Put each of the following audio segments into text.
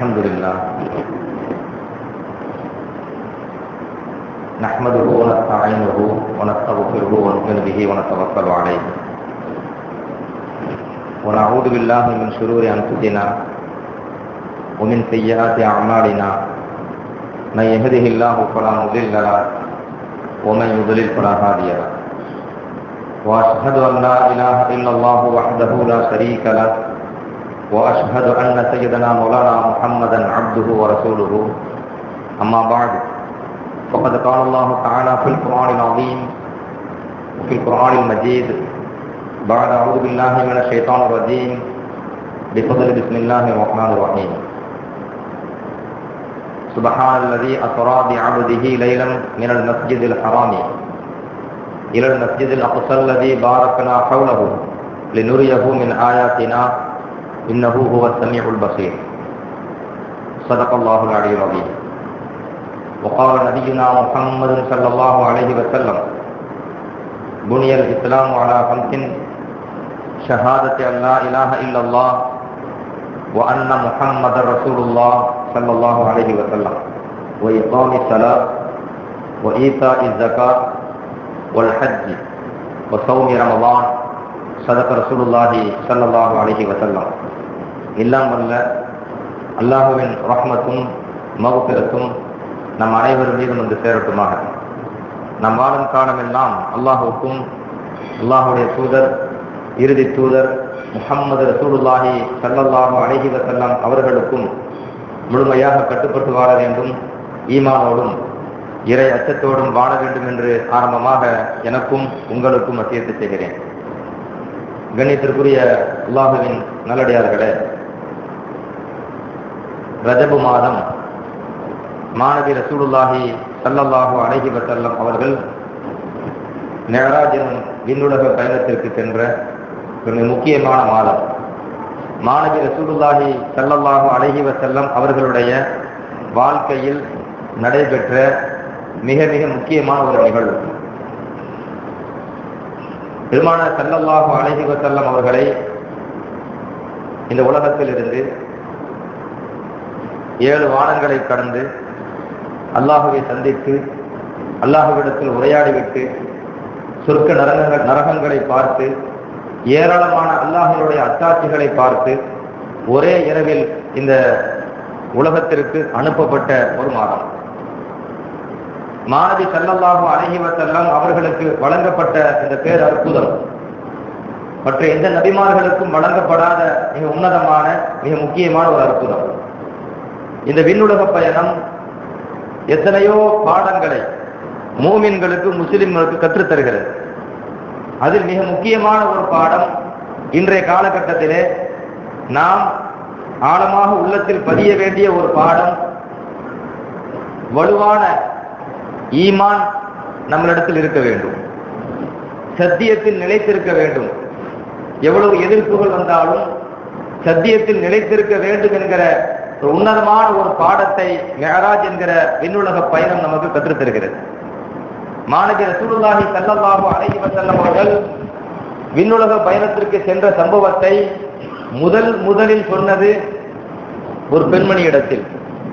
الحمد لله نحمده ونستعينه ونستغفره ونؤمن به ونتوكل عليه ونعوذ بالله من شرور انفسنا ومن سيئات اعمالنا من يهده الله فلا مضل له ومن يضلل فلا هادي له واشهد ان لا اله الا الله وحده لا شريك له واشهد ان سيدنا مولانا محمدا عبده ورسوله اما بعد فقد قال الله تعالى في القران العظيم وفي القران المجيد بعد اعوذ بالله من الشيطان الرجيم بفضل بسم الله الرحمن الرحيم سبحان الذي اسرى بعبده ليلا من المسجد الحرام الى المسجد الاقصى الذي باركنا حوله لنريه من اياتنا إنه هو السميع البصير صدق الله العلي العظيم وقال نبينا محمد صلى الله عليه وسلم بني الإسلام على خمس شهادة أن لا إله إلا الله وأن محمد رسول الله صلى الله عليه وسلم وإقام الصلاة وإيتاء الزكاة والحج وصوم رمضان صدق رسول الله صلى الله عليه وسلم எல்லாம் வல்ல அல்லாஹுவின் ரஹ்மத்தும் மகுபிரத்தும் நம் அனைவரும் மீதும் வந்து சேரட்டுமாக நம் வாழும் காலமெல்லாம் அல்லாஹுக்கும் அல்லாஹுடைய தூதர் இறுதி தூதர் முகம்மது ரசூலுல்லாஹி சல்லல்லாஹு அழகி வசல்லாம் அவர்களுக்கும் முழுமையாக கட்டுப்பட்டு வாழ வேண்டும் ஈமானோடும் இறை அச்சத்தோடும் வாழ வேண்டும் என்று ஆரம்பமாக எனக்கும் உங்களுக்கும் வசியத்து செய்கிறேன் கண்ணியத்திற்குரிய அல்லாஹுவின் நல்லடியார்களே ரஜபு மாதம் மாணவி ரசூலுல்லாஹி சல்லல்லாஹு அழகி வசல்லம் அவர்கள் நேராஜன் விண்ணுலக பயணத்திற்கு சென்ற ஒரு முக்கியமான மாதம் மாணவி ரசூலுல்லாஹி சல்லல்லாஹு அழகி வசல்லம் அவர்களுடைய வாழ்க்கையில் நடைபெற்ற மிக மிக முக்கியமான ஒரு நிகழ்வு பெருமான சல்லல்லாஹு அழகி வசல்லம் அவர்களை இந்த உலகத்தில் இருந்து ஏழு வானங்களை கடந்து அல்லாஹுவை சந்தித்து அல்லாஹுவிடத்தில் உரையாடிவிட்டு சொர்க்க நரகங்கள் நரகங்களை பார்த்து ஏராளமான அல்லாஹனுடைய அத்தாட்சிகளை பார்த்து ஒரே இரவில் இந்த உலகத்திற்கு அனுப்பப்பட்ட ஒரு மாதம் மாணவி சல்லல்லாஹு அழகி வசல்லம் அவர்களுக்கு வழங்கப்பட்ட இந்த பேர் அற்புதம் மற்ற எந்த நபிமார்களுக்கும் வழங்கப்படாத மிக உன்னதமான மிக முக்கியமான ஒரு அற்புதம் இந்த விண்ணுலக பயணம் எத்தனையோ பாடங்களை மூமின்களுக்கு முஸ்லிம்களுக்கு கற்றுத்தருகிறது அதில் மிக முக்கியமான ஒரு பாடம் இன்றைய காலகட்டத்திலே நாம் ஆழமாக உள்ளத்தில் பதிய வேண்டிய ஒரு பாடம் வலுவான ஈமான் நம்மளிடத்தில் இருக்க வேண்டும் சத்தியத்தில் நிலைத்திருக்க வேண்டும் எவ்வளவு எதிர்ப்புகள் வந்தாலும் சத்தியத்தில் நிலைத்திருக்க வேண்டும் என்கிற ஒரு உன்னதமான ஒரு பாடத்தை மெஹராஜ் என்கிற விண்ணுலக பயணம் நமக்கு கற்றுத்தருகிறது மாணவி ரசூலுல்லாஹி சல்லல்லாஹு அலைஹி வஸல்லம் அவர்கள் விண்ணுலக பயணத்திற்கு சென்ற சம்பவத்தை முதல் முதலில் சொன்னது ஒரு பெண்மணி இடத்தில்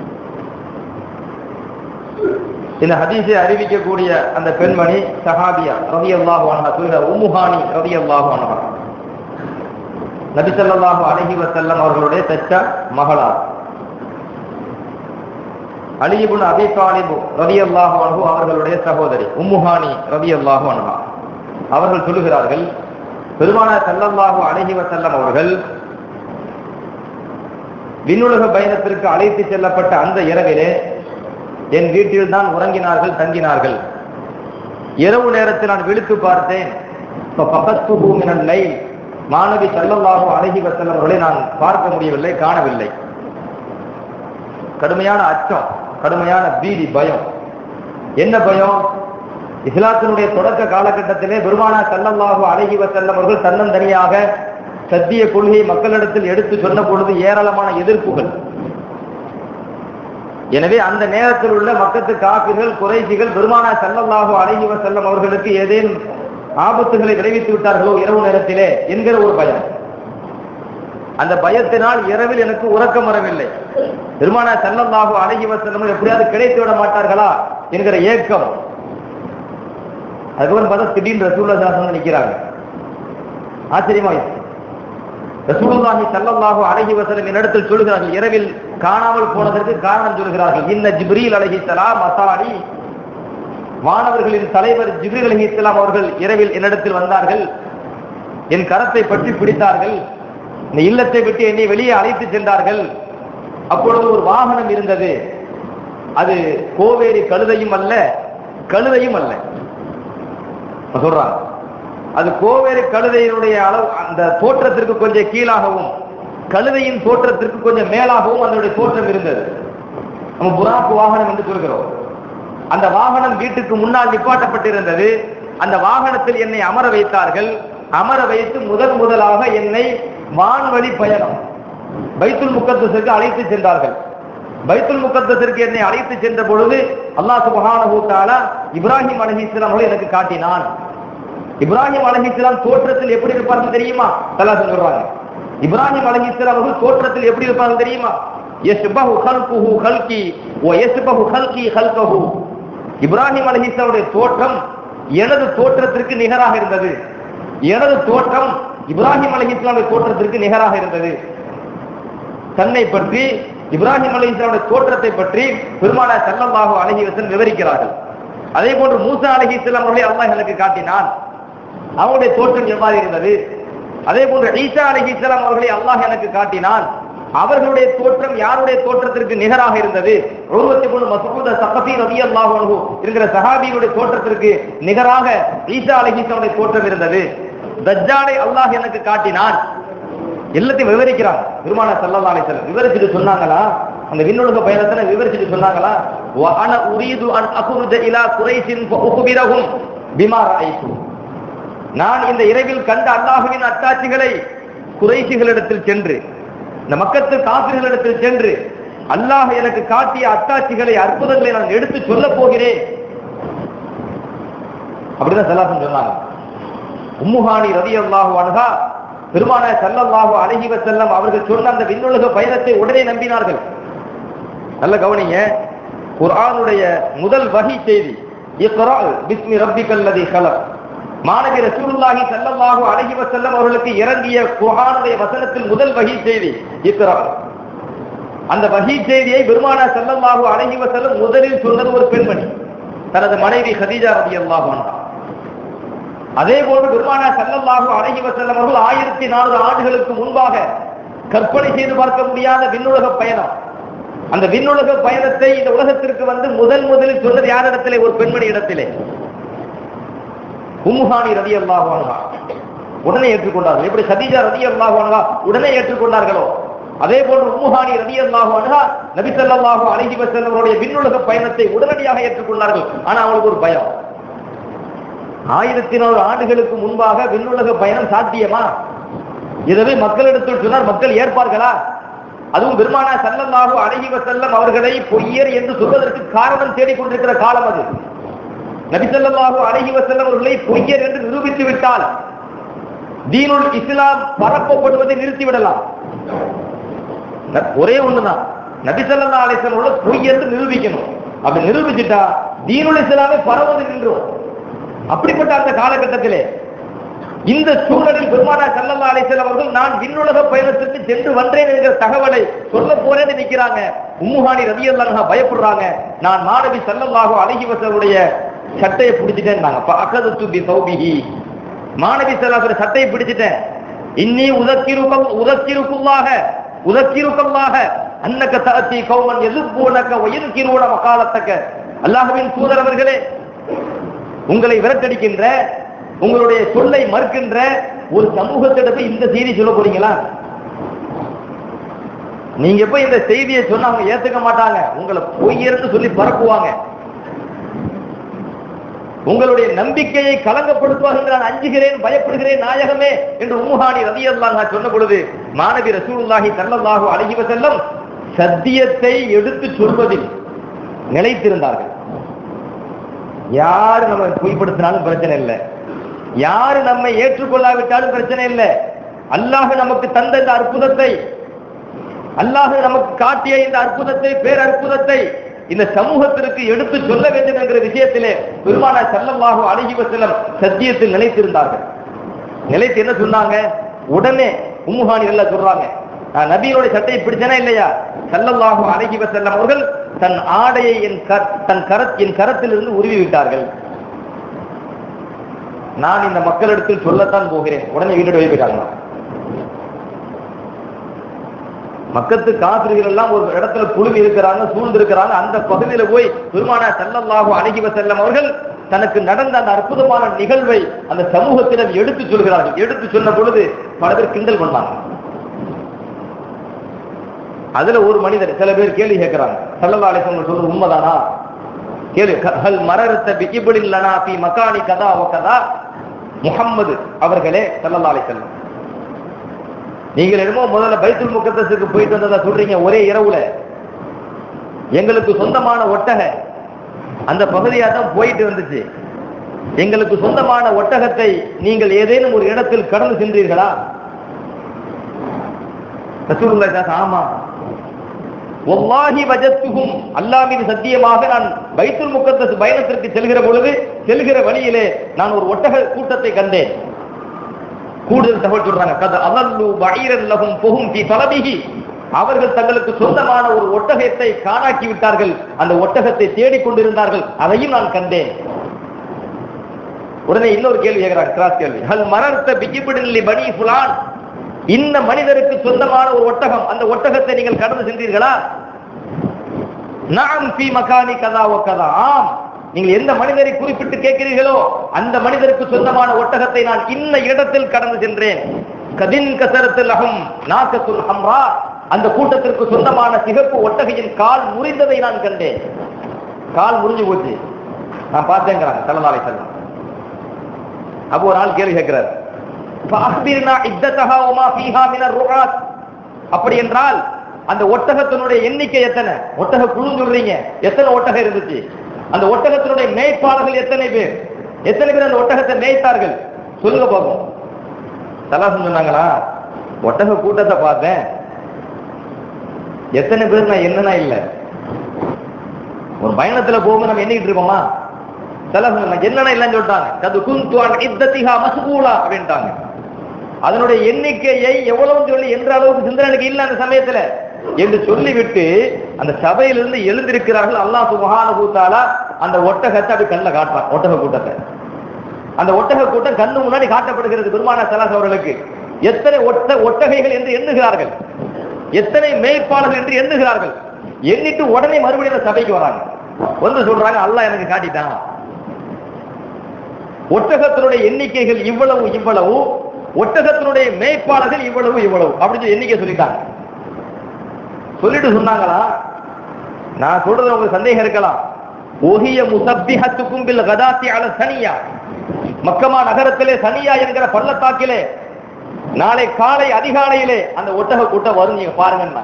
இந்த ஹதீஸை அறிவிக்கக்கூடிய அந்த பெண்மணி சஹாபியா ரவி அல்லாஹு அன்ஹா சொல்கிற உமுஹானி ரவி அல்லாஹு அன்ஹா நபிசல்லாஹு அலஹி வசல்லம் அவர்களுடைய தச்ச மகளார் அலிபுன் அபி தாலிபு ரவி அல்லாஹு அன்ஹு அவர்களுடைய சகோதரி உம்முஹானி ரவி அல்லாஹு அன்ஹா அவர்கள் சொல்லுகிறார்கள் பெருமான சல்லல்லாஹு அலஹி வசல்லம் அவர்கள் விண்ணுலக பயணத்திற்கு அழைத்து செல்லப்பட்ட அந்த இரவிலே என் வீட்டில் தான் உறங்கினார்கள் தங்கினார்கள் இரவு நேரத்தில் நான் விழுத்து பார்த்தேன் மாணவி செல்லல்லாஹோ அழகி வசல்லம் அவர்களை நான் பார்க்க முடியவில்லை காணவில்லை கடுமையான அச்சம் கடுமையான பீதி பயம் என்ன பயம் இஸ்லாத்தினுடைய தொடக்க காலகட்டத்திலே பெருமானா செல்லல்லாஹோ அழகி வசல்லம் அவர்கள் தன்னந்தனியாக சத்திய கொள்கையை மக்களிடத்தில் எடுத்து சொன்ன பொழுது ஏராளமான எதிர்ப்புகள் எனவே அந்த நேரத்தில் உள்ள மக்கத்து காப்பிர்கள் குறைசிகள் பெருமானா செல்லல்லாஹோ அழகி வசல்லம் அவர்களுக்கு ஏதேனும் ஆபத்துகளை விளைவித்து விட்டார்களோ இரவு நேரத்திலே என்கிற ஒரு பயம் அந்த பயத்தினால் இரவில் எனக்கு உறக்கம் வரவில்லை பெருமானா செல்லல்லாஹு அழகி வசனம் எப்படியாவது கிடைத்து விட மாட்டார்களா என்கிற ஏக்கம் அதுக்கப்புறம் பார்த்தா திடீர்னு ரசூல்லா சாசனம் நிக்கிறாங்க ஆச்சரியமா ரசூலுல்லாஹி ஸல்லல்லாஹு அலைஹி வஸல்லம் என்னிடத்தில் சொல்கிறார்கள் இரவில் காணாமல் போனதற்கு காரணம் சொல்கிறார்கள் இன்ன ஜிப்ரீல் அலைஹிஸ்ஸலாம் அசாலி வானவர்களின் தலைவர் ஜிப்ரீல் அலைஹிஸ்ஸலாம் அவர்கள் இரவில் என்னிடத்தில் வந்தார்கள் என் கரத்தை பற்றி பிடித்தார்கள் இந்த இல்லத்தை விட்டு என்னை வெளியே அழைத்து சென்றார்கள் அப்பொழுது ஒரு வாகனம் இருந்தது அது கோவேரி கழுதையும் அல்ல கழுதையும் அல்ல சொல்றாங்க அது கோவேறு கழுதையினுடைய அளவு அந்த தோற்றத்திற்கு கொஞ்சம் கீழாகவும் கழுதையின் தோற்றத்திற்கு கொஞ்சம் மேலாகவும் அதனுடைய தோற்றம் இருந்தது நம்ம புறாக்கு வாகனம் என்று சொல்கிறோம் அந்த வாகனம் வீட்டுக்கு முன்னால் நிப்பாட்டப்பட்டிருந்தது அந்த வாகனத்தில் என்னை அமர வைத்தார்கள் அமர வைத்து முதன் முதலாக என்னை வான்வழி பயணம் பைத்துல் முக்கத்தத்திற்கு அழைத்து சென்றார்கள் பைத்துல் முக்கத்தத்திற்கு என்னை அழைத்து சென்ற பொழுது அல்லாஹ் சுபஹானஹு தஆலா இப்ராஹிம் அலைஹிஸ்ஸலாம் அவர்களை எனக்கு காட்டினான் இப்ராஹிம் அலைஹிஸ்ஸலாம் தோற்றத்தில் எப்படி இருப்பார்கள் தெரியுமா அல்லாஹ் சொல்றாங்க இப்ராஹிம் அலைஹிஸ்ஸலாம் அவர்கள் தோற்றத்தில் எப்படி இருப்பார்கள் தெரியுமா யஸ்பஹு கல்குஹு கல்கி வ யஸ்பஹு கல்கி கல்கஹு இப்ராஹிம் அலைஹிஸ்ஸலாமுடைய தோற்றம் எனது தோற்றத்திற்கு நிகராக இருந்தது எனது தோற்றம் இப்ராஹிம் அலைஹிஸ்ஸலாமுடைய தோற்றத்திற்கு நிகராக இருந்தது தன்னை பற்றி இப்ராஹிம் அலைஹிஸ்ஸலாமுடைய தோற்றத்தை பற்றி பெருமானார் ஸல்லல்லாஹு அலைஹி வஸல்லம் விவரிக்கிறார்கள் அதே போன்று மூசா அலைஹிஸ்ஸலாம் அவர்களை அல்லாஹ் எனக்கு காட்டினான் அவருடைய தோற்றம் எவ்வாறு இருந்தது அதே போன்று ஈசா அலைஹிஸ்ஸலாம் அவர்களை அல்லாஹ் எனக்கு காட்டினான் அவர்களுடைய தோற்றம் யாருடைய தோற்றத்திற்கு நிகராக இருந்தது உருவத்தை போன்று மசூத சகபி ரவி அல்லாஹ் இருக்கிற சஹாபியுடைய தோற்றத்திற்கு நிகராக ஈசா அலைஹிஸ்ஸலாமுடைய தோற்றம் இருந்தது தஜ்ஜாலை அல்லாஹ் எனக்கு காட்டினான் எல்லாத்தையும் விவரிக்கிறாங்க பெருமான சல்லல்லா அலைஹிஸ்ஸலாம் விவரிச்சுட்டு சொன்னாங்களா அந்த விண்ணுலக பயணத்துல விவரிச்சுட்டு சொன்னாங்களா வ அன உரீது அன் அகுருஜ இலா குரைஷின் ஃபஉக்பிரஹும் பிமா ரஅய்து நான் இந்த இரவில் கண்ட அல்லாஹுவின் அத்தாட்சிகளை குறைசிகளிடத்தில் சென்று இந்த மக்கத்து காப்பிர்களிடத்தில் சென்று அல்லாஹ் எனக்கு காட்டிய அத்தாட்சிகளை அற்புதங்களை நான் எடுத்து சொல்ல போகிறேன் அப்படிதான் சல்லாசன் சொன்னாங்க உம்முஹானி ரதி அல்லாஹு அன்ஹா பெருமான சல்லல்லாஹு அலைஹி வஸல்லம் அவர்கள் சொன்ன அந்த விண்ணுலக பயணத்தை உடனே நம்பினார்கள் நல்ல கவனிங்க குர்ஆனுடைய முதல் வகை செய்தி இக்ரா பிஸ்மி ரப்பிக்கல் லதி கலக் மாணவி ரசூலுல்லாஹி ஸல்லல்லாஹு அலைஹி வஸல்லம் அவர்களுக்கு இறங்கிய குர்ஆனுடைய வசனத்தில் முதல் வகை செய்தி இக்ரா அந்த வகை செய்தியை பெருமானா ஸல்லல்லாஹு அலைஹி வஸல்லம் முதலில் சொன்னது ஒரு பெண்மணி தனது மனைவி ஹதீஜா ரலியல்லாஹு அன்ஹா அதே போன்று பெருமானா ஸல்லல்லாஹு அலைஹி வஸல்லம் அவர்கள் ஆயிரத்தி நானூறு ஆண்டுகளுக்கு முன்பாக கற்பனை செய்து பார்க்க முடியாத விண்ணுலக பயணம் அந்த விண்ணுலக பயணத்தை இந்த உலகத்திற்கு வந்து முதல் முதலில் சொன்னது யாரிடத்திலே ஒரு பெண்மணி இடத்திலே உம்முஹானி ரதி அல்லாஹானுகா உடனே ஏற்றுக்கொண்டார்கள் எப்படி சதீஜா ரதி அல்லாஹானுகா உடனே ஏற்றுக்கொண்டார்களோ அதே போன்று உம்முஹானி ரதி அல்லாஹானுகா நபி ஸல்லல்லாஹு அலைஹி வஸல்லம் அவருடைய விண்ணுலக பயணத்தை உடனடியாக ஏற்றுக்கொண்டார்கள் ஆனா அவங்களுக்கு ஒரு பயம் ஆயிரத்தி நானூறு ஆண்டுகளுக்கு முன்பாக விண்ணுலக பயணம் சாத்தியமா இதுவே மக்களிடத்தில் சொன்னால் மக்கள் ஏற்பார்களா அதுவும் பெருமானா சல்லல்லாஹு அலைஹி வஸல்லம் அவர்களை பொய்யர் என்று சொல்வதற்கு காரணம் தேடிக்கொண்டிருக்கிற காலம் அது நபி ஸல்லல்லாஹு அலைஹி வஸல்லம் அவர்களை பொய்யர் என்று நிரூபித்து விட்டால் தீனுல் இஸ்லாம் பரப்பப்படுவதை நிறுத்திவிடலாம் ந- ஒரே ஒண்ணுதான் நபி ஸல்லல்லாஹு அலைஹி வஸல்லம் அவர்களை பொய் என்று நிரூபிக்கணும் அப்படி நிரூபிச்சுட்டா தீனுல் இஸ்லாமே பரவது நின்றோம் அப்படிப்பட்ட அந்த காலகட்டத்திலே இந்த சூழலில் பெருமானா சல்லல்லா அலிசல் அவர்கள் நான் விண்ணுலக பயணத்திற்கு சென்று வந்தேன் என்கிற தகவலை சொல்ல போறேன்னு நிக்கிறாங்க உம்முஹானி ரவி அல்லாஹா பயப்படுறாங்க நான் மாணவி சல்லல்லாஹு அழகி வசருடைய சட்டையை பிடிச்சிட்டேன்னாங்க அகதத்து பி சௌபிஹி மாணவி சல்லாஹுடைய சட்டையை பிடிச்சிட்டேன் இன்னி உதக்கிருக்கம் உதக்கிருக்குள்ளாக உதக்கிருக்கல்லாக அன்னக்க தகத்தி கௌமன் எதிர்ப்பூனக்க உயிர்கிருவன வக்காலத்தக்க அல்லாஹுவின் தூதரவர்களே உங்களை விரட்டடிக்கின்ற உங்களுடைய சொல்லை மறுக்கின்ற ஒரு சமூகத்திட்ட போய் இந்த செய்தி சொல்ல போறீங்களா நீங்க போய் இந்த செய்தியை சொன்னா அவங்க ஏத்துக்க மாட்டாங்க உங்களை பொய்யர்னு சொல்லி பரப்புவாங்க உங்களுடைய நம்பிக்கையை கலங்கப்படுத்துவார்கள் நான் அஞ்சுகிறேன் பயப்படுகிறேன் நாயகமே என்று உம்முஹானி ரலியல்லாஹு அன்ஹா சொன்ன பொழுது மாணவி ரசூலுல்லாஹி ஸல்லல்லாஹு அலைஹி வஸல்லம் சத்தியத்தை எடுத்து சொல்வதில் நிலைத்திருந்தார்கள் யாரு நம்ம பொய்ப்படுத்தினாலும் பிரச்சனை இல்லை யாரு நம்மை ஏற்றுக்கொள்ளாவிட்டாலும் பிரச்சனை இல்லை அல்லாஹ் நமக்கு தந்த இந்த அற்புதத்தை அல்லாஹ் நமக்கு காட்டிய இந்த அற்புதத்தை பேரற்புதத்தை இந்த சமூகத்திற்கு எடுத்து சொல்ல வேண்டும் என்கிற விஷயத்திலே பெருமான செல்லல்லாஹு அழகி செல்லம் சத்தியத்தில் நிலைத்திருந்தார்கள் நிலைத்து என்ன சொன்னாங்க உடனே உம்முஹானி எல்லாம் சொல்றாங்க நான் நபியினுடைய சட்டையை பிடிச்சனா இல்லையா செல்லல்லாஹு அழகி செல்லம் அவர்கள் தன் ஆடையை என் கர- தன் கர என் கரத்திலிருந்து உருவி விட்டார்கள் நான் இந்த மக்களிடத்தில் சொல்லத்தான் போகிறேன் உடனே வீட்டோட போயிட்டாங்க மக்கத்து காசிரிகள் எல்லாம் ஒரு இடத்துல குழுமி இருக்கிறாங்க சூழ்ந்து இருக்கிறாங்க அந்த பகுதியில போய் பெருமானா செல்லல்லாஹு அழகி செல்லம் அவர்கள் தனக்கு நடந்த அந்த அற்புதமான நிகழ்வை அந்த சமூகத்திடம் எடுத்து சொல்கிறார்கள் எடுத்து சொன்ன பொழுது பல பேர் கிண்டல் பண்ணாங்க அதுல ஒரு மனிதர் சில பேர் கேள்வி கேட்கிறாங்க சல்லல்லா அலிசன் சொல்றது உண்மைதானா கேளு ஹல் மரரத்த பிகிபுலின் லனா பி மகானி கதா வ கதா முஹம்மது அவர்களே சல்லல்லா அலிசல்லம் நீங்கள் என்னமோ முதல்ல பைத்துல் முகத்தஸுக்கு போயிட்டு வந்ததா சொல்றீங்க ஒரே இரவுல எங்களுக்கு சொந்தமான ஒட்டக அந்த பகுதியா தான் போயிட்டு வந்துச்சு எங்களுக்கு சொந்தமான ஒட்டகத்தை நீங்கள் ஏதேனும் ஒரு இடத்தில் கடந்து சென்றீர்களா ரசூலுல்லாஹி ஸல்லல்லாஹு அலைஹி ஆமா வல்லாஹி வஜத்துஹும் அல்லாஹ்வின் சத்தியமாக நான் பைத்துல் முகத்தஸ் பயணத்திற்கு செல்கிற பொழுது செல்கிற வழியிலே நான் ஒரு ஒட்டக கூட்டத்தை கண்டேன் கூடுதல் தகவல் சொல்றாங்க கத அவல்லு பஈரன் லஹும் புகும் ஃபி தலபிஹி அவர்கள் தங்களுக்கு சொந்தமான ஒரு ஒட்டகத்தை காணாக்கி விட்டார்கள் அந்த ஒட்டகத்தை தேடிக் கொண்டிருந்தார்கள் அதையும் நான் கண்டேன் உடனே இன்னொரு கேள்வி கேட்கிறாங்க கிராஸ் கேள்வி ஹல் மரர்த்த பிகிபிடில்லி பனி ஃபுலான் இந்த மனிதருக்கு சொந்தமான ஒரு ஒட்டகம் அந்த ஒட்டகத்தை நீங்கள் கடந்து சென்றீர்களா நாம் ஃபி மகானி கதா ஒ கதா ஆம் நீங்கள் எந்த மனிதரை குறிப்பிட்டு கேட்கிறீர்களோ அந்த மனிதருக்கு சொந்தமான ஒட்டகத்தை நான் இன்ன இடத்தில் கடந்து சென்றேன் கதின் கசரத்தில் அகம் நாக்கத்துல் ஹம்ரா அந்த கூட்டத்திற்கு சொந்தமான சிகப்பு ஒட்டகையின் கால் முறிந்ததை நான் கண்டேன் கால் முறிஞ்சு போச்சு நான் பார்த்தேங்கிறாங்க தலைநாளை செல்லம் அப்போ ஒரு ஆள் கேள்வி கேட்கிறார் فأخبرنا عدتها وما فيها من الرعاة அப்படி என்றால் அந்த ஒட்டகத்தினுடைய எண்ணிக்கை எத்தனை ஒட்டக குழு சொல்றீங்க எத்தனை ஒட்டகம் இருந்துச்சு அந்த ஒட்டகத்தினுடைய மேய்ப்பாளர்கள் எத்தனை பேர் எத்தனை பேர் அந்த ஒட்டகத்தை மேய்த்தார்கள் சொல்லுங்க பார்ப்போம் தலாசம் சொன்னாங்களா ஒட்டக கூட்டத்தை பார்த்தேன் எத்தனை பேர் நான் என்னன்னா இல்ல ஒரு பயணத்துல போகும்போது நம்ம எண்ணிக்கிட்டு இருக்கோமா தலாசம் சொன்னாங்க என்னன்னா இல்லைன்னு சொல்லிட்டாங்க கது குந்துவான் இத்தத்திகா மசுகூலா அப்படின்ட்டாங்க அதனுடைய எண்ணிக்கையை எவ்வளவு சொல்லி என்ற அளவுக்கு சிந்தனைக்கு இல்ல அந்த சமயத்துல என்று சொல்லிவிட்டு அந்த சபையிலிருந்து எழுந்திருக்கிறார்கள் அல்லாஹ் சுபஹானஹு தஆலா அந்த ஒட்டகத்தை அப்படி கண்ணில் காட்டுறான் ஒட்டக கூட்டத்தை அந்த ஒட்டக கூட்டம் கண்ணு முன்னாடி காட்டப்படுகிறது பெருமான சலாஸ் அவர்களுக்கு எத்தனை ஒட்ட ஒட்டகைகள் என்று எண்ணுகிறார்கள் எத்தனை மேய்ப்பாளர்கள் என்று எண்ணுகிறார்கள் எண்ணிட்டு உடனே மறுபடியும் அந்த சபைக்கு வராங்க வந்து சொல்றாங்க அல்லாஹ் எனக்கு காட்டிட்டான் ஒட்டகத்தினுடைய எண்ணிக்கைகள் இவ்வளவு இவ்வளவு ஒட்டகத்தினுடைய மேய்ப்பாளர்கள் இவ்வளவு இவ்வளவு அப்படின்னு சொல்லி எண்ணிக்கை சொல்லிட்டாங்க சொல்லிட்டு சொன்னாங்களா நான் சொல்றது உங்களுக்கு சந்தேகம் இருக்கலாம் ஒஹிய முசப்பிஹத்துக்கும் பில் கதாத்தி அல சனியா மக்கமா நகரத்திலே சனியா என்கிற பள்ளத்தாக்கிலே நாளை காலை அதிகாலையிலே அந்த ஒட்டக கூட்டம் வரும் நீங்க பாருங்கன்னா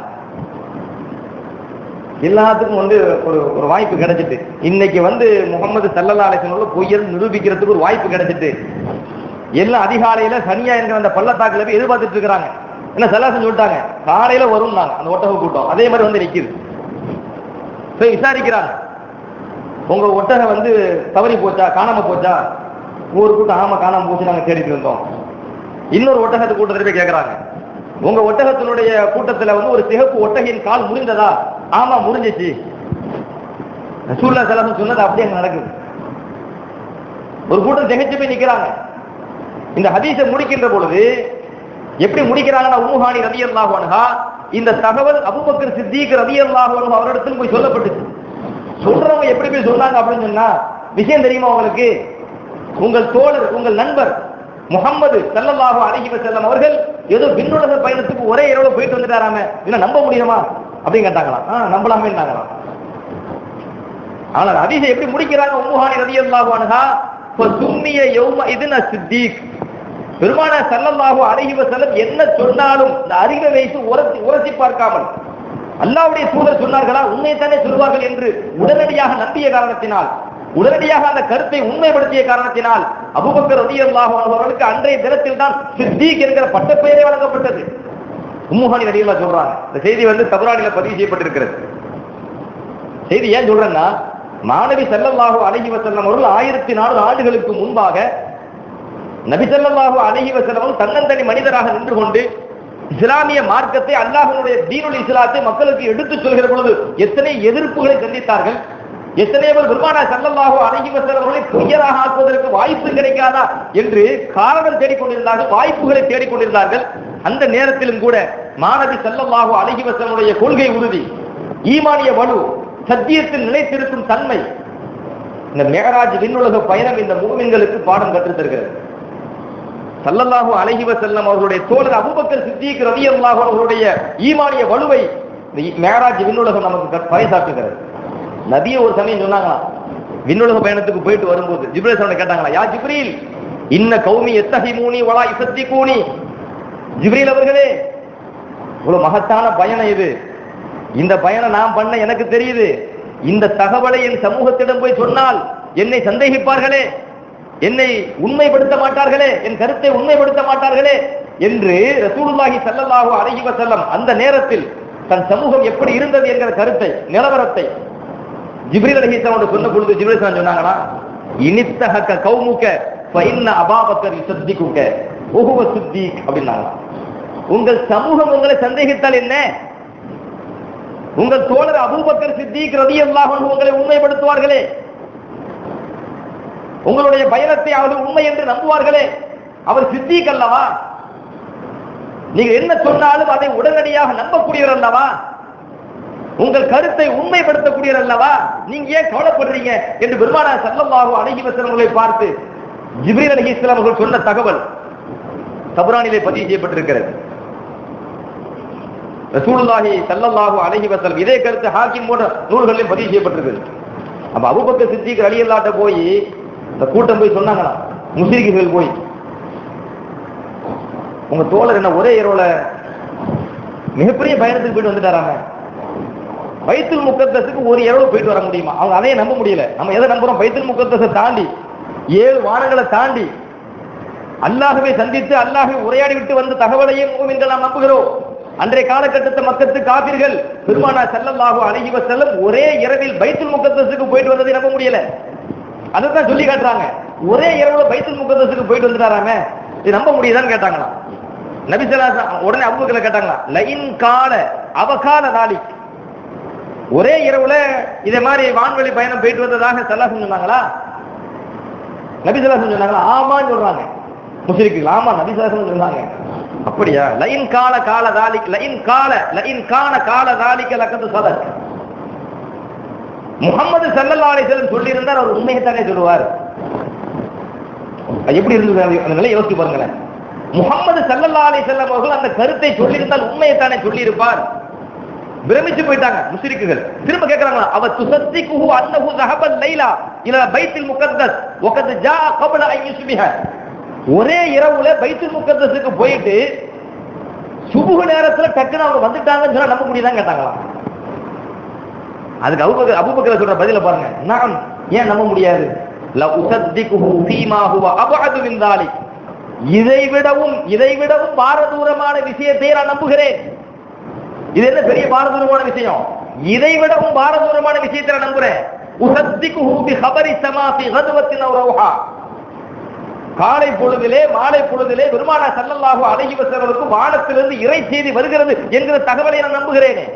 எல்லாத்துக்கும் வந்து ஒரு ஒரு வாய்ப்பு கிடைச்சிட்டு இன்னைக்கு வந்து முகமது சல்லல்லா அலிசனோட பொய்யல் நிரூபிக்கிறதுக்கு ஒரு வாய்ப்பு கிடைச்சிட்டு எல்லாம் அதிகாலையில சனியா என்கிற அந்த பள்ளத்தாக்குல போய் எதிர்பார்த்துட்டு இருக்கிறாங்க என்ன சல்லாசன் சொல்லிட்டாங்க காலையில வரும் நாங்க அந்த ஒட்டக கூட்டம் அதே மாதிரி வந்து நிக்குது போய் விசாரிக்கிறாங்க உங்க ஒட்டகம் வந்து தவறி போச்சா காணாம போச்சா ஒரு கூட்டம் ஆமா காணாம போச்சு நாங்க தேடிட்டு இருந்தோம் இன்னொரு ஒட்டகத்து கூட்டத்துல போய் கேக்குறாங்க உங்க ஒட்டகத்தினுடைய கூட்டத்துல வந்து ஒரு சிகப்பு ஒட்டகையின் கால் முறிந்ததா ஆமா முறிஞ்சிச்சு ரசூல்லா சலாசன் சொன்னது அப்படியே அங்க நடக்குது ஒரு கூட்டம் திகைச்சு போய் நிக்கிறாங்க இந்த ஹதீஸை முடிக்கின்ற பொழுது எப்படி முடிக்கிறாங்கன்னா உம்முஹானி ரவி அல்லாஹ் இந்த தகவல் அபுபக்கர் சித்திக் ரவி அல்லாஹ் அவரிடத்தில் போய் சொல்லப்பட்டுச்சு சொல்றவங்க எப்படி போய் சொன்னாங்க அப்படின்னு சொன்னா விஷயம் தெரியுமா உங்களுக்கு உங்கள் தோழர் உங்கள் நண்பர் முகம்மது சல்லல்லாஹு அலைஹி வஸல்லம் அவர்கள் ஏதோ விண்ணுலக பயணத்துக்கு ஒரே இரவுல போயிட்டு வந்துட்டாராம என்ன நம்ப முடியுமா அப்படின்னு கேட்டாங்களாம் ஆ நம்பலாமேன்னாங்களாம் ஆனால் அதிசை எப்படி முடிக்கிறாங்க உம்முஹானி ரலியல்லாஹு அன்ஹா சும்மிய யௌம இதுன சித்திக் பெருமான சல்லல்லாஹு அலைஹி வஸல்லம் என்ன சொன்னாலும் இந்த அறிவை வைத்து உரசி உரசி பார்க்காமல் அல்லாஹ்வுடைய தூதர் சொன்னார்களா உண்மையைத்தானே சொல்வார்கள் என்று உடனடியாக நம்பிய காரணத்தினால் உடனடியாக அந்த கருத்தை உண்மைப்படுத்திய காரணத்தினால் அபூபக்கர் ரலியல்லாஹு அன்ஹு அவர்களுக்கு அன்றைய தினத்தில் தான் சித்திக் என்கிற பட்டப்பெயரே வழங்கப்பட்டது உம்முஹானி ரலியல்லாஹு சொல்றாங்க இந்த செய்தி வந்து தபரானில பதிவு செய்யப்பட்டிருக்கிறது செய்தி ஏன் சொல்றேன்னா மாணவி ஸல்லல்லாஹு அலைஹி வஸல்லம் அவர்கள் ஆயிரத்தி நானூறு ஆண்டுகளுக்கு முன்பாக நபி ஸல்லல்லாஹு அலைஹி வஸல்லம் அவர்கள் தன்னந்தனி மனிதராக நின்று கொண்டு இஸ்லாமிய மார்க்கத்தை அல்லாஹ்வுடைய தீனுல் இஸ்லாத்தை மக்களுக்கு எடுத்துச் சொல்கிற பொழுது எத்தனை எதிர்ப்புகளை சந்தித்தார்கள் எத்தனை பேர் பெருமானா ஸல்லல்லாஹு அலைஹி வஸல்லம் அவர்களை பொய்யராக ஆக்குவதற்கு வாய்ப்பு கிடைக்காதா என்று காரணம் தேடிக்கொண்டிருந்தார்கள் வாய்ப்புகளை தேடிக்கொண்டிருந்தார்கள் அந்த நேரத்திலும் கூட மாணவி ஸல்லல்லாஹு அலைஹி வஸல்லமுடைய கொள்கை உறுதி ஈமானிய வலு சத்தியத்தில் நிலைத்திருக்கும் தன்மை இந்த மேகராஜ் விண்ணுலக பயணம் இந்த மூமின்களுக்கு பாடம் கற்றுத் தருகிறது சல்லல்லாஹு அலைஹி வஸல்லம் அவர்களுடைய தோழர் அபூபக்கர் சித்திக் ரலியல்லாஹு அவர்களுடைய ஈமானிய வலுவை இந்த மேகராஜ் விண்ணுலகம் நமக்கு கற்- பறைசாற்றுகிறது நபிய ஒரு சமயம் சொன்னாங்களா விண்ணுலக பயணத்துக்கு போயிட்டு வரும்போது ஜிப்ரீல் அவனை கேட்டாங்களா யா ஜிப்ரீல் இன்ன கௌமி எத்தஹிமூனி வலா இசத்திகூனி ஜிப்ரீல் அவர்களே இவ்வளவு மகத்தான பயணம் இது இந்த பயணம் நான் பண்ண எனக்கு தெரியுது இந்த தகவலை என் சமூகத்திடம் போய் சொன்னால் என்னை சந்தேகிப்பார்களே என்னை உண்மைப்படுத்த மாட்டார்களே என் கருத்தை உண்மைப்படுத்த மாட்டார்களே என்று ரசூலுல்லாஹி ஸல்லல்லாஹு அலைஹி வஸல்லம் அந்த நேரத்தில் தன் சமூகம் எப்படி இருந்தது என்கிற கருத்தை நிலவரத்தை ஜிப்ரீல் அலைஹிஸ்ஸலாம் சொன்ன பொழுது ஜிப்ரீல் அலைஹிஸ்ஸலாம் சொன்னாங்களா இனித்தஹக்க கௌமுக ஃபஇன்ன அபாபக்கர் யுசத்திகுக ஒஹுவ சித்திக் அப்படின்னாங்க உங்கள் சமூகம் உங்களை சந்தேகித்தால் என்ன உங்கள் தோழர் அபூபக்கர் சித்திக் ரலியல்லாஹு அன்ஹு உங்களை உண்மைப்படுத்துவார்களே உங்களுடைய பயணத்தை அவர்கள் உண்மை என்று நம்புவார்களே அவர் சித்திக் அல்லவா நீங்க என்ன சொன்னாலும் அதை உடனடியாக நம்பக்கூடியவர் அல்லவா உங்கள் கருத்தை உண்மைப்படுத்தக்கூடியவர் அல்லவா நீங்க ஏன் கவலைப்படுறீங்க என்று பெருமானா சல்லல்லாஹு அலைஹி வஸல்லம் அவர்களை பார்த்து ஜிப்ரீல் அலைஹிஸ்ஸலாம் அவர்கள் சொன்ன தகவல் தபரானிலே பதிவு செய்யப்பட்டிருக்கிறது ரசூலுல்லாஹி ஸல்லல்லாஹு அலைஹி வஸல்லம் இதே கருத்து ஹாக்கிம் போன்ற நூல்களிலும் பதிவு செய்யப்பட்டிருக்கிறது அப்ப அபூபக்கர் சித்திக் ரலியல்லாஹு போய் இந்த கூட்டம் போய் சொன்னாங்களாம் முஸ்லிம்கள் போய் உங்க தோழர் என்ன ஒரே இரவுல மிகப்பெரிய பயணத்துக்கு போயிட்டு வந்துட்டாராம பைத்துல் முக்கத்தஸுக்கு ஒரு இரவு போயிட்டு வர முடியுமா அவங்க அதையே நம்ப முடியல நம்ம எதை நம்புறோம் பைத்துல் முக்கத்தஸை தாண்டி ஏழு வானங்களை தாண்டி அல்லாஹ்வை சந்தித்து அல்லாஹ்வை உரையாடி விட்டு வந்த தகவலையே மூமின்கள் நாம் நம்புகிறோம் அன்றைய காலகட்டத்து மக்கத்து காபிர்கள் பெருமானா ஸல்லல்லாஹு அலைஹி வஸல்லம் ஒரே இரவில் பைத்துல் முக்கத்தஸுக்கு போயிட்டு வந்ததை நம்ப முடியல அதுதான் சொல்லி காட்டுறாங்க ஒரே இரவுல பைத்துல் முக்கத்தஸுக்கு போயிட்டு வந்துட்டாராமே இது நம்ப முடியுதான்னு கேட்டாங்களாம் நபி ஸல்லல்லாஹு உடனே அபூபக்கர்ல கேட்டாங்களா லைன் கால அவகால நாளிக் ஒரே இரவுல இதே மாதிரி வான்வெளி பயணம் போயிட்டு வந்ததாக சல்லாசம் சொன்னாங்களா நபி சல்லாசம் சொன்னாங்களா ஆமான்னு சொல்றாங்க முஸ்லிக்குகள் ஆமா நபி சல்லாசம் சொன்னாங்க அப்படியா லைன் கால கால தாலிக் லைன் கால லைன் கான கால தாலிக்க லக்கத்து சதக் முகமது சல்லல்லா அலிசல்லம் சொல்லியிருந்தார் அவர் உண்மையைத்தானே சொல்லுவார் அது எப்படி இருந்தது அந்த- அந்த நிலை யோசிச்சு பாருங்களேன் முகமது சல்லல்லா அலிசல்லம் அவர்கள் அந்த கருத்தை சொல்லியிருந்தால் உண்மையைத்தானே சொல்லியிருப்பார் பிரமிச்சு போயிட்டாங்க முஸ்லிக்குகள் திரும்ப கேக்குறாங்களா அவ துசத்திகுஹு அன்னஹு ذهبல் லைலா இல பைத்துல் முகத்தஸ் வகத் ஜா قبل ان يصبح ஒரே இரவுல பைத்துல் முகத்தஸுக்கு போயிட்டு சுபுக நேரத்துல டக்குன்னு அவங்க வந்துட்டாங்கன்னு சொன்னா நம்ப முடியுதான்னு கேட்டாங்களா அதுக்கு அபூபக்கர் அபூபக்கர் சொல்ற பதில பாருங்க நான் ஏன் நம்ப முடியாது ல உசத்திகுஹு ஃபீமா ஹுவ அபஅது மின் ذلك இதை விடவும் இதை விடவும் பாரதூரமான விஷயத்தை நான் நம்புகிறேன் இது என்ன பெரிய பாரதூரமான விஷயம் இதை விடவும் பாரதூரமான விஷயத்தை நான் நம்புறேன் உசத்திகுஹு பி ஹபரி ஸமா ஃபி கத்வத்தின் அவ் ரௌஹா காலை பொழுதிலே மாலை பொழுதிலே பெருமானா ஸல்லல்லாஹு அலைஹி வஸல்லம் வானத்திலிருந்து இறை செய்தி வருகிறது என்கிற தகவலை நான் நம்புகிறேனே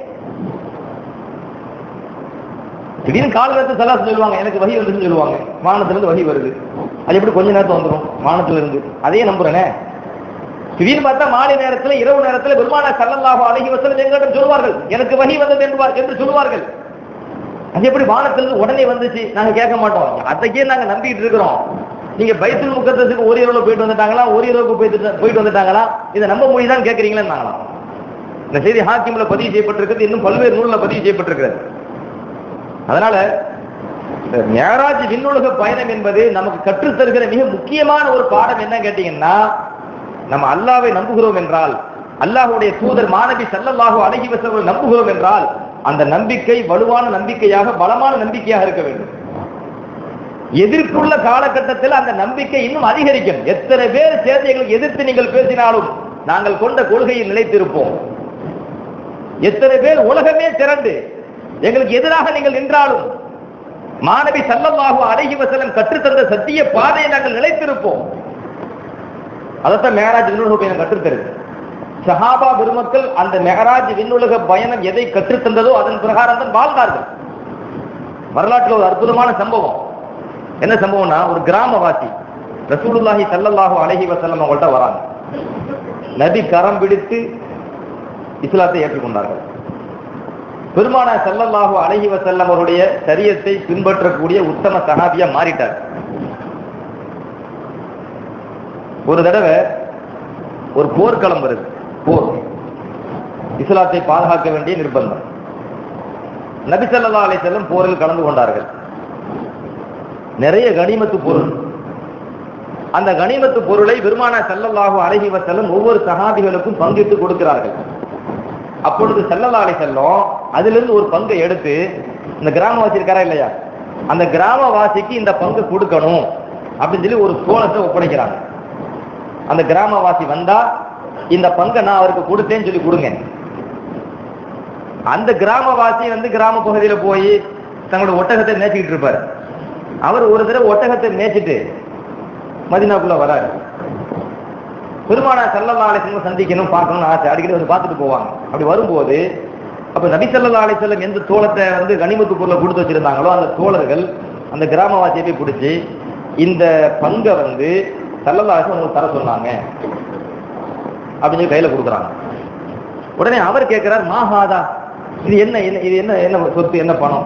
திடீர்னு கால நேரத்தில் சலாஸ் சொல்லுவாங்க எனக்கு வகி வருதுன்னு சொல்லுவாங்க வானத்திலிருந்து வகி வருது அது எப்படி கொஞ்ச நேரத்துல வந்துடும் வானத்துல இருந்து அதையே நம்புறேனே திடீர்னு பார்த்தா மாலை நேரத்துல இரவு நேரத்துல பெருமானா ஸல்லல்லாஹு அலைஹி வஸல்லம் எங்களிடம் சொல்வார்கள் எனக்கு வகி வந்தது என்பார் என்று சொல்வார்கள் அது எப்படி வானத்திலிருந்து உடனே வந்துச்சு நாங்க கேட்க மாட்டோம் அதையே நாங்க நம்பிட்டு இருக்கிறோம் நீங்க பைத்துல் முக்கத்தத்துக்கு ஒரு இரவுல போயிட்டு வந்துட்டாங்களா ஒரு இரவுக்கு போயிட்டு போயிட்டு வந்துட்டாங்களா இதை நம்ப முடியுதான்னு கேட்கறீங்களேன்னு நாங்களாம் இந்த செய்தி ஹாக்கிம்ல பதிவு செய்யப்பட்டிருக்கிறது இன்னும் பல்வேறு நூல்ல பதிவு செய்யப்பட்டிருக்கிறது அதனால இந்த மேராஜ் விண்ணுலக பயணம் என்பது நமக்கு கற்றுத் தருகிற மிக முக்கியமான ஒரு பாடம் என்ன கேட்டீங்கன்னா நம்ம அல்லாவை நம்புகிறோம் என்றால் அல்லாஹ்வுடைய தூதர் மாணவி ஸல்லல்லாஹு அலைஹி வஸல்லம் நம்புகிறோம் என்றால் அந்த நம்பிக்கை வலுவான நம்பிக்கையாக பலமான நம்பிக்கையாக இருக்க வேண்டும் எதிர்ப்புள்ள காலகட்டத்தில் அந்த நம்பிக்கை இன்னும் அதிகரிக்கும் எத்தனை பேர் சேர்ந்து எங்களுக்கு எதிர்த்து நீங்கள் பேசினாலும் நாங்கள் கொண்ட கொள்கையில் நிலைத்திருப்போம் எத்தனை பேர் உலகமே திரண்டு எங்களுக்கு எதிராக நீங்கள் நின்றாலும் மாணவி சல்லல்லாஹு அலைஹி வஸல்லம் கற்றுத்தந்த சத்திய பாதையை நாங்கள் நிலைத்திருப்போம் அதைத்தான் மேராஜ் விண்ணுலக பயணம் கற்றுத்தருது சஹாபா பெருமக்கள் அந்த மெஹராஜ் விண்ணுலக பயணம் எதை கற்றுத்தந்ததோ அதன் பிரகாரம் தான் வாழ்ந்தார்கள் வரலாற்றில் ஒரு அற்புதமான சம்பவம் என்ன சம்பவம்னா ஒரு கிராமவாசி ரசூலுல்லாஹி ஸல்லல்லாஹு அலைஹி வஸல்லம் அவங்கள்ட்ட வராங்க நபி கரம் பிடித்து இஸ்லாத்தை ஏற்றுக்கொண்டார்கள் பெருமானா ஸல்லல்லாஹு அலைஹி வஸல்லம் அவருடைய சரியத்தை பின்பற்றக்கூடிய உத்தம சஹாபியா மாறிட்டார் ஒரு தடவை ஒரு போர்க்களம் வருது போர் இஸ்லாத்தை பாதுகாக்க வேண்டிய நிர்பந்தம் நபி ஸல்லல்லாஹு அலைஹி வஸல்லம் போரில் கலந்து கொண்டார்கள் நிறைய கனிமத்து பொருள் அந்த கனிமத்து பொருளை பெருமானா ஸல்லல்லாஹு அலைஹி வஸல்லம் ஒவ்வொரு சஹாபிகளுக்கும் பங்கிட்டு கொடுக்கிறார்கள் அப்பொழுது ஸல்லல்லாஹு அலைஹி வஸல்லம் அதிலிருந்து ஒரு பங்கை எடுத்து இந்த கிராமவாசி இருக்காரா இல்லையா அந்த கிராமவாசிக்கு இந்த பங்கு கொடுக்கணும் அப்படின்னு சொல்லி ஒரு சோளத்தை ஒப்படைக்கிறாங்க அந்த கிராமவாசி வந்தா இந்த பங்கை நான் அவருக்கு கொடுத்தேன்னு சொல்லி கொடுங்க அந்த கிராமவாசி வந்து கிராம பகுதியில போய் தங்களோட ஒட்டகத்தை மேய்ச்சிக்கிட்டு இருப்பாரு அவர் ஒரு தடவை ஒட்டகத்தை மேய்ச்சிட்டு மதினாக்குள்ள வராரு பெருமானா சல்லல்லா அலிசல்லம் சந்திக்கணும் பார்க்கணும்னு ஆசை அடிக்கடி வந்து பார்த்துட்டு போவாங்க அப்படி வரும்போது அப்ப நபி சல்லல்லா அலிசல்லம் எந்த தோளத்தை வந்து கனிமத்து பொருளை கொடுத்து வச்சிருந்தாங்களோ அந்த தோழர்கள் அந்த கிராமவாசியை போய் பிடிச்சி இந்த பங்கை வந்து சல்லல்லா அலிசல்லம் உங்களுக்கு தர சொன்னாங்க அப்படின்னு சொல்லி கையில கொடுக்குறாங்க உடனே அவர் கேட்கிறார் மாஹாதா இது என்ன என்ன இது என்ன என்ன சொத்து என்ன பணம்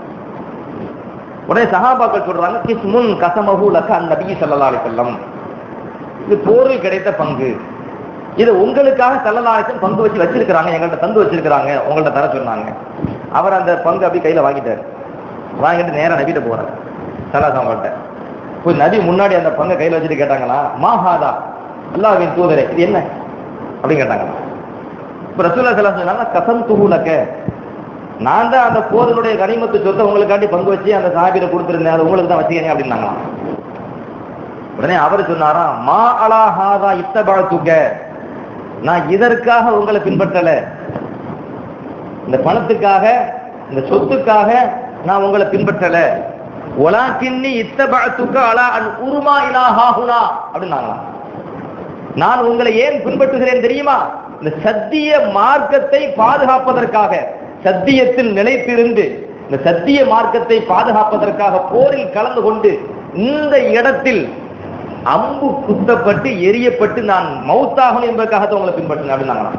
உடனே சஹாபாக்கள் சொல்றாங்க கிஸ்முன் கசமஹு லக்க அந்த நபி ஸல்லல்லாஹு அலைஹி வஸல்லம் இது போரில் கிடைத்த பங்கு இது உங்களுக்காக ஸல்லல்லாஹு அலைஹி வஸல்லம் பங்கு வச்சு வச்சிருக்காங்க எங்கள்ட்ட தந்து வச்சிருக்காங்க உங்கள்ட்ட தர சொன்னாங்க அவர் அந்த பங்கு அப்படி கையில வாங்கிட்டாரு வாங்கிட்டு நேரா நபிட்ட போறாரு ஸல்லல்லாஹு அவங்கள்ட்ட போய் நபி முன்னாடி அந்த பங்கை கையில வச்சுட்டு கேட்டாங்களா மாஹாதா அல்லாஹ்வின் தூதரே இது என்ன அப்படின்னு கேட்டாங்க இப்ப ரசூல்லா ஸல்லல்லாஹு சொன்னாங்க கசம் துஹுலக்க நான் தான் அந்த போதனுடைய கனிமத்து சொத்தை உங்களுக்காண்டி பங்கு வச்சு அந்த சாபியில கொடுத்துருந்தேன் அது உங்களுக்கு தான் வச்சுக்கங்க அப்படின்னாங்களாம் உடனே அவர் சொன்னாராம் மா அலா ஹாதா இத்தபாத்துக்க நான் இதற்காக உங்களை பின்பற்றல இந்த பணத்துக்காக இந்த சொத்துக்காக நான் உங்களை பின்பற்றல ஒலாக்கின்னி இத்தபாத்துக்க அலா அன் உருமா இலா ஹாஹுனா அப்படின்னாங்களாம் நான் உங்களை ஏன் பின்பற்றுகிறேன் தெரியுமா இந்த சத்திய மார்க்கத்தை பாதுகாப்பதற்காக சத்தியத்தில் நிலைத்திருந்து இந்த சத்திய மார்க்கத்தை பாதுகாப்பதற்காக போரில் கலந்து கொண்டு இந்த இடத்தில் அம்பு குத்தப்பட்டு எரியப்பட்டு நான் மௌத்தாகணும் என்பதற்காக உங்களை பின்பற்றினேன் அப்படின்னாங்களாம்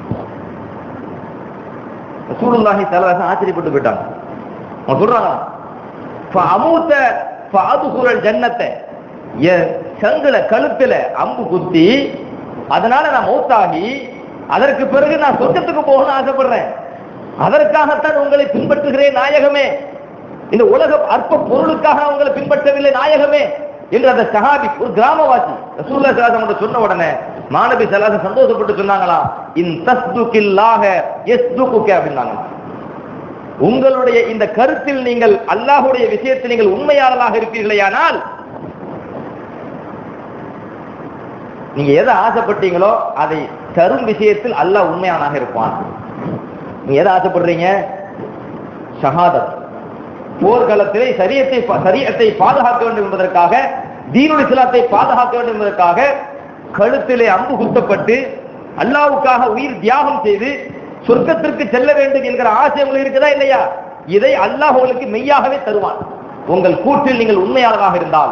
சூடுல்லாஹி தலவாசம் ஆச்சரியப்பட்டு போயிட்டாங்க அவங்க சொல்றாங்க அமூத்த பாதுகுரல் ஜன்னத்தை என் சங்குல கழுத்துல அம்பு குத்தி அதனால நான் மௌத்தாகி அதற்கு பிறகு நான் சொர்க்கத்துக்கு போகணும்னு ஆசைப்படுறேன் அதற்காகத்தான் உங்களை பின்பற்றுகிறேன் நாயகமே இந்த உலக அற்ப பொருளுக்காக நான் உங்களை பின்பற்றவில்லை நாயகமே என்று அந்த சஹாபி ஒரு கிராமவாசி ரசூல்லா சலாசம் சொன்ன உடனே மாணவி சலாசம் சந்தோஷப்பட்டு சொன்னாங்களா இன் தஸ்துகில்லாக எஸ்துகுக அப்படின்னாங்களாம் உங்களுடைய இந்த கருத்தில் நீங்கள் அல்லாஹுடைய விஷயத்தில் நீங்கள் உண்மையாளராக இருப்பீர்களேயானால் நீங்க எதை ஆசைப்பட்டீங்களோ அதை தரும் விஷயத்தில் அல்லாஹ் உண்மையானாக இருப்பான் நீங்க எதை ஆசைப்படுறீங்க ஷஹாதத் போர்க்களத்திலே சரியத்தை சரியத்தை பாதுகாக்க வேண்டும் என்பதற்காக தீனுல் இஸ்லாத்தை பாதுகாக்க வேண்டும் என்பதற்காக கழுத்திலே அம்பு குத்தப்பட்டு அல்லாவுக்காக உயிர் தியாகம் செய்து சொர்க்கத்திற்கு செல்ல வேண்டும் என்கிற ஆசை உங்களுக்கு இருக்குதா இல்லையா இதை அல்லாஹ் உங்களுக்கு மெய்யாகவே தருவான் உங்கள் கூற்றில் நீங்கள் உண்மையாளராக இருந்தால்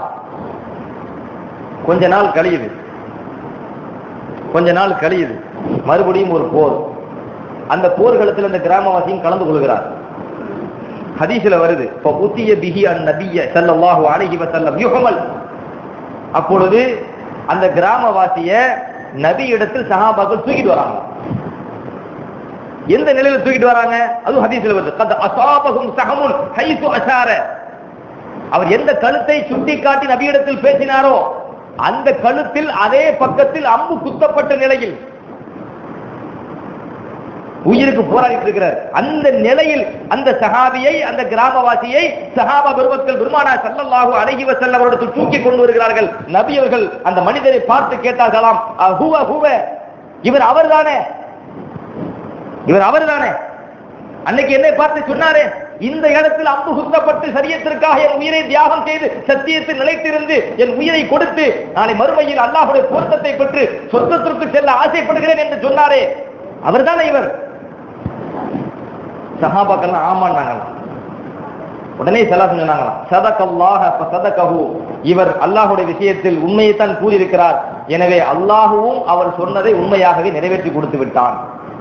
கொஞ்ச நாள் கழியுது கொஞ்ச நாள் கழியுது மறுபடியும் ஒரு போர் அந்த போர்க்களத்தில் அந்த கிராமவாசியும் கலந்து கொள்கிறார் ஹதீஸ்ல வருது புத்திய பிஹி அன் நபிய ஸல்லல்லாஹு அலைஹி வஸல்லம் யுஹமல் அப்பொழுது அந்த கிராமவாசிய நபி இடத்தில் சஹாபாக்கள் தூக்கிட்டு வராங்க எந்த நிலையில தூக்கிட்டு வராங்க அதுவும் ஹதீஸ்ல வருது கத் அசாபஹும் சஹமுன் ஹைசு அஷார அவர் எந்த கழுத்தை சுட்டி காட்டி நபியிடத்தில் பேசினாரோ அந்த கழுத்தில் அதே பக்கத்தில் அம்பு குத்தப்பட்ட நிலையில் உயிருக்கு போராடிட்டு இருக்கிறார் அந்த நிலையில் அந்த சஹாபியை அந்த கிராமவாசியை சஹாபா பெருமக்கள் பெருமானா ஸல்லல்லாஹு அலைஹி வஸல்லம் அவர்கள் தூக்கி கொண்டு வருகிறார்கள் நபி அவர்கள் அந்த மனிதரை பார்த்து கேட்டார்களாம் "அ ஹுவ ஹுவ இவர் அவர்தானே இவர் அவர்தானே அன்னைக்கு என்னை பார்த்து சொன்னாரே இந்த இடத்தில் அம்பு குத்தப்பட்டு சரியத்திற்காக என் உயிரை தியாகம் செய்து சத்தியத்தில் நிலைத்திருந்து என் உயிரை கொடுத்து நாளை மறுமையில் அல்லாஹுடைய பொருத்தத்தை பெற்று சொர்க்கத்திற்கு செல்ல ஆசைப்படுகிறேன் என்று சொன்னாரே அவர்தானே இவர் சஹாபாக்கெல்லாம் ஆமான்னாங்களாம் உடனே சலாசம் சொன்னாங்களாம் சதகல்லாஹ சதகஹு இவர் அல்லாஹுடைய விஷயத்தில் உண்மையைத்தான் கூறியிருக்கிறார் எனவே அல்லாஹுவும் அவர் சொன்னதை உண்மையாகவே நிறைவேற்றி கொடுத்து விட்டான்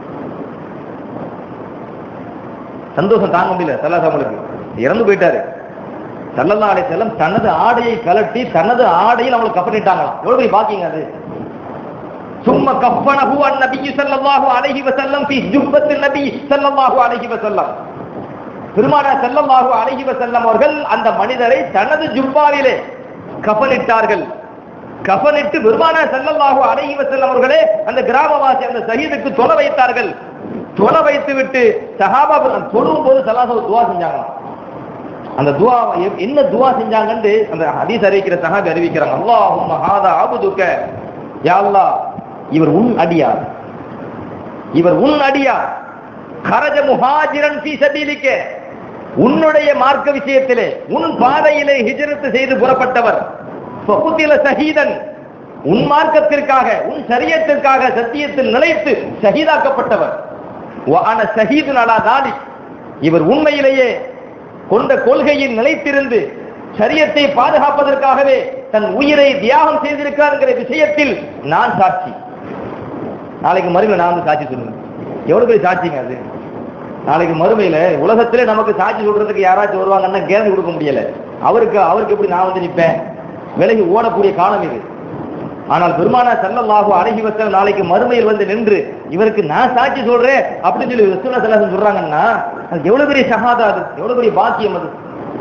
சந்தோஷம் தாங்க முடியல சல்லாசமலுக்கு இறந்து போயிட்டாரு சல்லல்லா அலை செல்லம் தனது ஆடையை கலட்டி தனது ஆடையில் அவங்களுக்கு கப்பனிட்டாங்களாம் எவ்வளவு பெரிய பாக்கிங்க அது சும்மா கப்பனஹு அன் நபியு ஸல்லல்லாஹு அலைஹி வஸல்லம் ஃபீ ஜுப்பத்தில் நபி ஸல்லல்லாஹு அலைஹி வஸல்லம் பெருமானார் ஸல்லல்லாஹு அலைஹி வஸல்லம் அவர்கள் அந்த மனிதரை தனது ஜுப்பாவிலே கஃனிட்டார்கள் கஃனிட்டு பெருமானார் ஸல்லல்லாஹு அலைஹி வஸல்லம் அவர்களே அந்த கிராமவாசி அந்த ஷஹீதுக்கு தொலை வைத்தார்கள் தொலை வைத்து விட்டு சஹாபா தொழும் போது சல்லாஹு துவா செஞ்சாங்களாம் அந்த துவா எ- என்ன துவா செஞ்சாங்கன்னு அந்த ஹதீஸ் அறிவிக்கிற சஹாபி அறிவிக்கிறாங்க அல்லாஹும்ம ஹாதா அபுதுக்க யா அல்லாஹ் இவர் உன் அடியார் இவர் உன் அடியார் கரஜ முஹாஜிரன் ஃபீ சபீலிக்க உன்னுடைய மார்க்க விஷயத்திலே உன் பாதையிலே ஹிஜ்ரத் செய்து புறப்பட்டவர் ஃபகுதில ஷஹீதன் உன் மார்க்கத்திற்காக உன் சரியத்திற்காக சத்தியத்தில் நிலைத்து ஷஹீதாக்கப்பட்டவர் வஅன ஷஹீதுன் அலா தாலிக் இவர் உண்மையிலேயே கொண்ட கொள்கையில் நிலைத்திருந்து சரியத்தை பாதுகாப்பதற்காகவே தன் உயிரை தியாகம் செய்திருக்கிறார் என்கிற விஷயத்தில் நான் சாட்சி நாளைக்கு மறுமையில நான் வந்து சாட்சி சொல்லுவேன் எவ்வளவு பெரிய சாட்சிங்க அது நாளைக்கு மறுமையில உலகத்திலே நமக்கு சாட்சி சொல்றதுக்கு யாராச்சும் வருவாங்கன்னா கேரண்டி கொடுக்க முடியல அவருக்கு அவருக்கு எப்படி நான் வந்து நிப்பேன் விலகி ஓடக்கூடிய காலம் இது ஆனால் பெருமானா ஸல்லல்லாஹு அலைஹி வஸல்லம் நாளைக்கு மறுமையில் வந்து நின்று இவருக்கு நான் சாட்சி சொல்றேன் அப்படின்னு சொல்லி ரசூலுல்லாஹி ஸல்லல்லாஹு அலைஹி சொல்றாங்கன்னா அது எவ்வளவு பெரிய ஷஹாதா அது எவ்வளவு பெரிய பாக்கியம் அது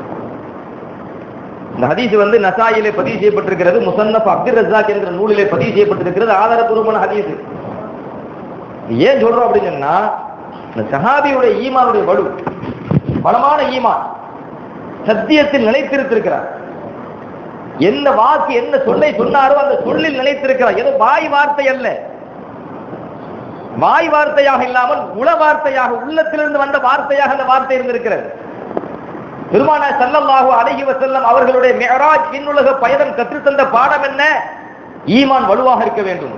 இந்த ஹதீஸ் வந்து நசாயிலே பதிவு செய்யப்பட்டிருக்கிறது முசன்னப் அப்துல் ரஸாக் என்கிற நூலிலே பதிவு செய்யப்பட்டிருக்கிறது ஆதாரபூர்வமான ஹதீஸ் ஏன் சொல்றோம் அப்படின்னு சொன்னா இந்த சஹாபியுடைய ஈமானுடைய வலு பலமான ஈமான் சத்தியத்தில் நிலைத்திருத்திருக்கிறார் என்ன வாக்கு என்ன சொல்லை சொன்னாரோ அந்த சொல்லில் நிலைத்திருக்கிறார் ஏதோ வாய் வார்த்தை அல்ல வாய் வார்த்தையாக இல்லாமல் உள வார்த்தையாக உள்ளத்திலிருந்து வந்த வார்த்தையாக அந்த வார்த்தை இருந்திருக்கிறது பெருமான ஸல்லல்லாஹு அலைஹி வஸல்லம் அவர்களுடைய மிஅராஜ் விண்ணுலக பயணம் கற்றுத்தந்த பாடம் என்ன ஈமான் வலுவாக இருக்க வேண்டும்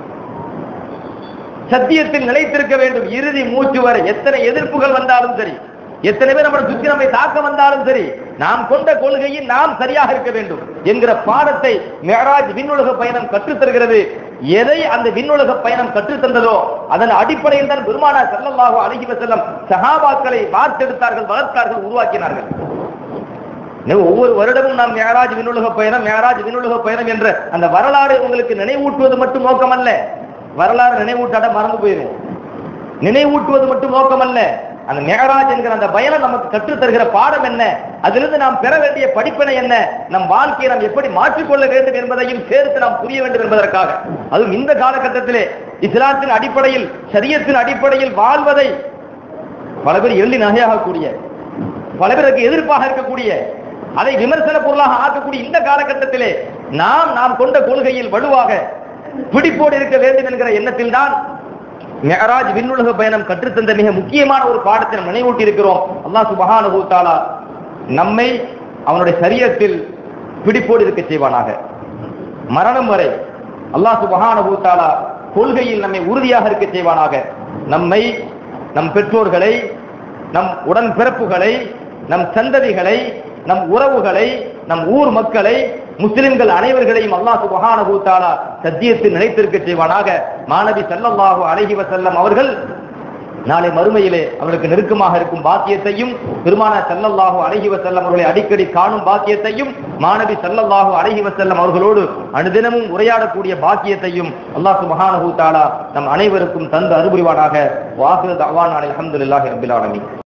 சத்தியத்தில் நிலைத்திருக்க வேண்டும் இறுதி மூச்சு வரை எத்தனை எதிர்ப்புகள் வந்தாலும் சரி எத்தனை பேர் நம்மளை சுற்றி நம்மை தாக்க வந்தாலும் சரி நாம் கொண்ட கொள்கையில் நாம் சரியாக இருக்க வேண்டும் என்கிற பாடத்தை மெஹராஜ் விண்ணுலக பயணம் கற்றுத் தருகிறது எதை அந்த விண்ணுலக பயணம் கற்றுத் தந்ததோ அதன் அடிப்படையில் தான் பெருமானார் ஸல்லல்லாஹு அலைஹி வஸல்லம் சஹாபாக்களை வார்த்தெடுத்தார்கள் வளர்த்தார்கள் உருவாக்கினார்கள் எனவே ஒவ்வொரு வருடமும் நாம் மேராஜ் விண்ணுலக பயணம் மேராஜ் விண்ணுலக பயணம் என்ற அந்த வரலாறு உங்களுக்கு நினைவூட்டுவது மட்டும் நோக்கம் அல்ல வரலாறு நினைவூட்டாட மறந்து போயிடும் நினைவூட்டுவது மட்டும் நோக்கம் அல்ல அந்த மேகராஜ் என்கிற அந்த பயணம் நமக்கு கற்றுத் தருகிற பாடம் என்ன அதிலிருந்து நாம் பெற வேண்டிய படிப்பினை என்ன நம் வாழ்க்கையை நாம் எப்படி மாற்றிக்கொள்ள வேண்டும் என்பதையும் சேர்த்து நாம் புரிய வேண்டும் என்பதற்காக அதுவும் இந்த காலகட்டத்திலே இஸ்லாத்தின் அடிப்படையில் சரியத்தின் அடிப்படையில் வாழ்வதை பல பேர் எள்ளி நகையாகக்கூடிய பல பேருக்கு எதிர்ப்பாக இருக்கக்கூடிய அதை விமர்சன பொருளாக ஆக்கக்கூடிய இந்த காலகட்டத்திலே நாம் நாம் கொண்ட கொள்கையில் வலுவாக பிடிப்போடு இருக்க வேண்டும் என்கிற எண்ணத்தில் தான் மெஹராஜ் விண்ணுலக பயணம் கற்றுத்தந்த மிக முக்கியமான ஒரு பாடத்தை நாம் நினைவூட்டி இருக்கிறோம் அல்லாஹ் சுபஹானஹு தஆலா நம்மை அவனுடைய சரியத்தில் பிடிப்போடு இருக்க செய்வானாக மரணம் வரை அல்லாஹ் சுபஹானஹு தஆலா கொள்கையில் நம்மை உறுதியாக இருக்க செய்வானாக நம்மை நம் பெற்றோர்களை நம் உடன் பிறப்புகளை நம் சந்ததிகளை நம் உறவுகளை நம் ஊர் மக்களை முஸ்லிம்கள் அனைவர்களையும் அல்லாஹ் சுபஹானஹு தஆலா சத்தியத்தில் நிலைத்திருக்க செய்வானாக மாணவி ஸல்லல்லாஹு அலைஹி வஸல்லம் அவர்கள் நாளை மறுமையிலே அவர்களுக்கு நெருக்கமாக இருக்கும் பாக்கியத்தையும் பெருமான ஸல்லல்லாஹு அலைஹி வஸல்லம் அவர்களை அடிக்கடி காணும் பாக்கியத்தையும் மாணவி ஸல்லல்லாஹு அலைஹி வஸல்லம் அவர்களோடு அனுதினமும் உரையாடக்கூடிய பாக்கியத்தையும் அல்லாஹ் சுப்ஹானஹு தஆலா நம் அனைவருக்கும் தந்து அருள்புரிவானாக வாஹிரு தஅவானா அல்ஹம்துலில்லாஹி ரப்பில் ஆலமீன்